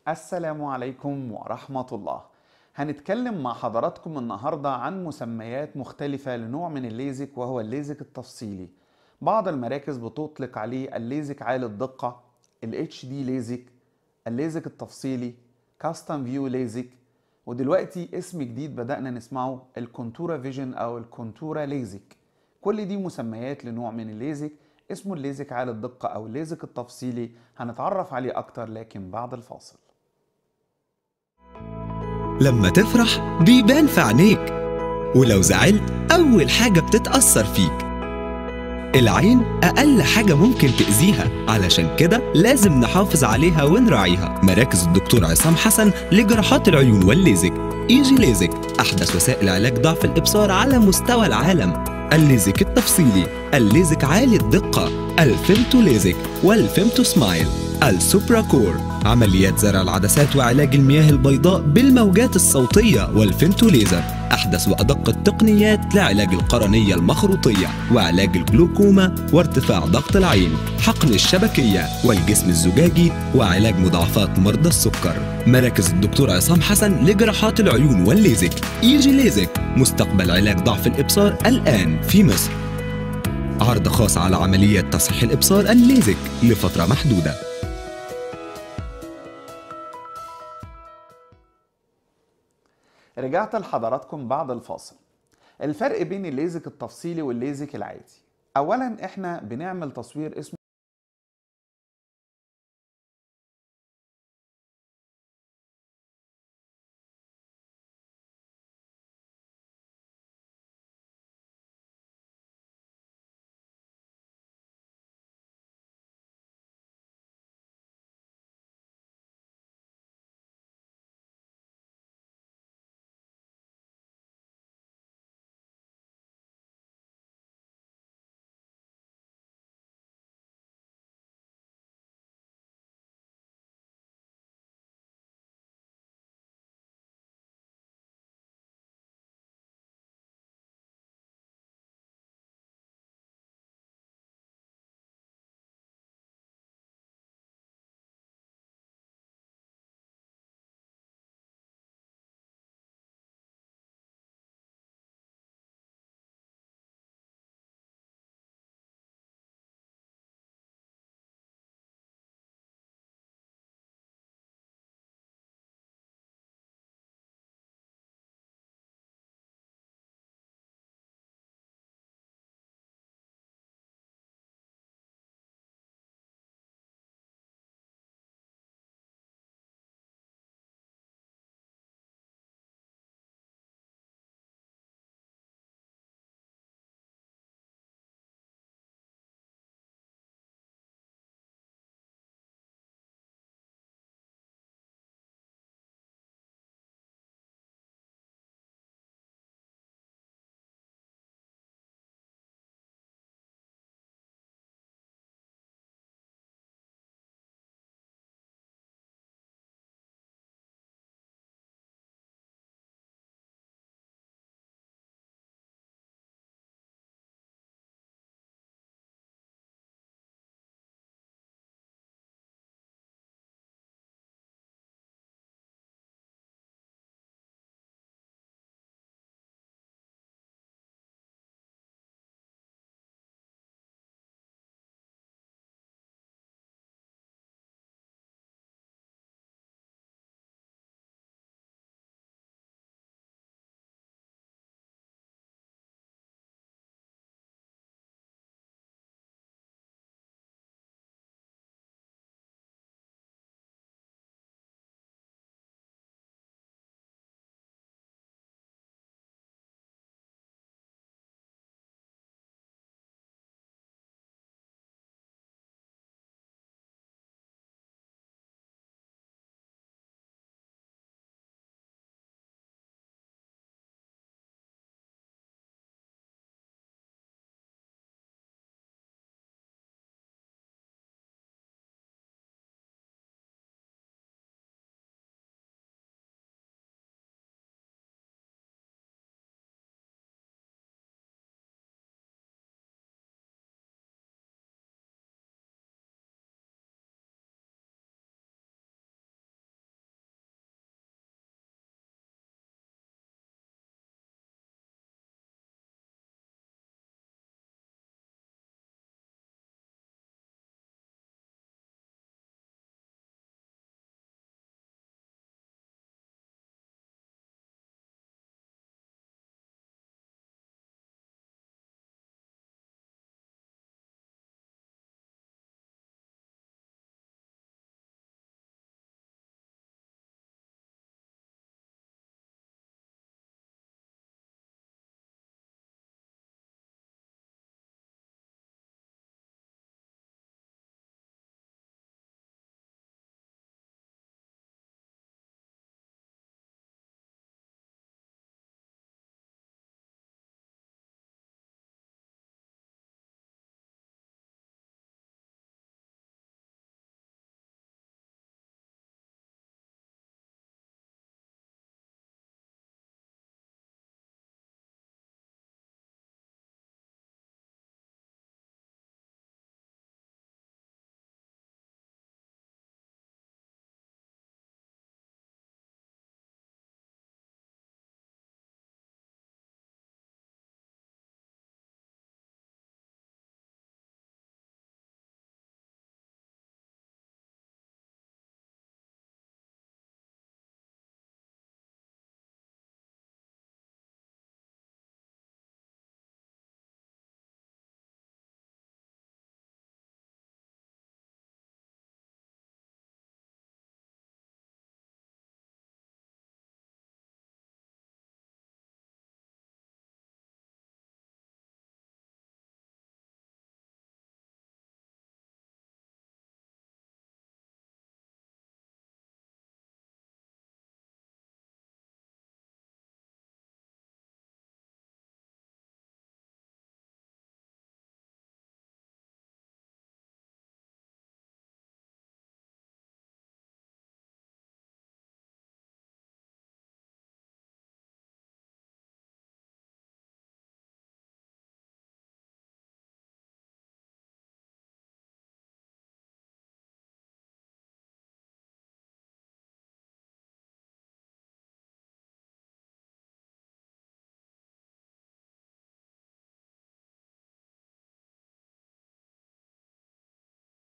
السلام عليكم ورحمة الله هنتكلم مع حضراتكم النهاردة عن مسميات مختلفة لنوع من الليزك وهو الليزك التفصيلي بعض المراكز بتطلق عليه الليزك عالي الدقة ال HD ليزك الليزك التفصيلي كاستم فيو ليزك ودلوقتي اسم جديد بدأنا نسمعه الكونتورا فيجن أو الكونتورا ليزك كل دي مسميات لنوع من الليزك اسمه الليزك عالي الدقة أو الليزك التفصيلي هنتعرف عليه أكتر لكن بعد الفاصل لما تفرح بيبان في عينيك ولو زعلت أول حاجة بتتأثر فيك العين أقل حاجة ممكن تأذيها علشان كده لازم نحافظ عليها ونراعيها مراكز الدكتور عصام حسن لجراحات العيون والليزك إيجي ليزك أحدث وسائل علاج ضعف الإبصار على مستوى العالم الليزك التفصيلي الليزك عالي الدقة الفيمتو ليزك والفيمتو سمايل السوبرا كور عمليات زرع العدسات وعلاج المياه البيضاء بالموجات الصوتية والفيمتو ليزر أحدث وأدق التقنيات لعلاج القرنية المخروطية وعلاج الجلوكوما وارتفاع ضغط العين حقن الشبكية والجسم الزجاجي وعلاج مضاعفات مرضى السكر مراكز الدكتور عصام حسن لجراحات العيون والليزك إيجي ليزك مستقبل علاج ضعف الإبصار الآن في مصر عرض خاص على عمليات تصحيح الإبصار الليزك لفترة محدودة رجعت لحضراتكم بعد الفاصل الفرق بين الليزك التفصيلي والليزك العادي اولا احنا بنعمل تصوير اسمه